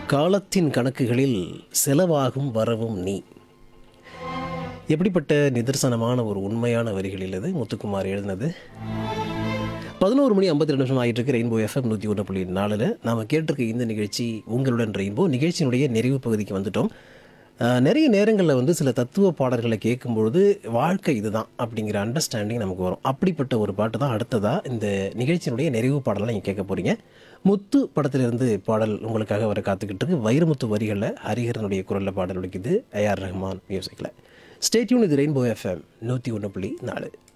காலத்தின் கணக்குகளில் செலவாகும் வரவும் நீ எப்படிப்பட்ட நிதர்சனமான ஒரு உண்மையான வரிகளில் இது முத்துக்குமார் எழுதினது பதினோரு மணி ஐம்பத்தி ரெண்டு நிமிஷம் ஆகிட்டு இருக்கு ரெயின்போ எஃப்எம் நூற்றி ஒன்று புள்ளி நாலில் நாம் கேட்டிருக்க இந்த நிகழ்ச்சி உங்களுடன் ரெயின்போ நிகழ்ச்சியினுடைய நிறைவு பகுதிக்கு வந்துட்டோம் அஹ், நிறைய நேரங்களில் வந்து சில தத்துவ பாடல்களை கேட்கும்பொழுது வாழ்க்கை இதுதான் அப்படிங்கிற அண்டர்ஸ்டாண்டிங் நமக்கு வரும் அப்படிப்பட்ட ஒரு பாட்டு தான் அடுத்ததாக இந்த நிகழ்ச்சியினுடைய நிறைவு பாடலை நீங்கள் கேட்க போகிறீங்க முத்து படத்திலிருந்து பாடல் உங்களுக்காக வர காத்துக்கிட்டு இருக்கு வைரமுத்து வரிகளில் ஹரிஹரனுடைய குரலில் பாடல் ஒழிக்குது ஏஆர் ரஹ்மான் மியூசிக்கில் ஸ்டேட்யூன் இது ரெயின்போ எஃப்எம் நூற்றி ஒன்று புள்ளி நாலு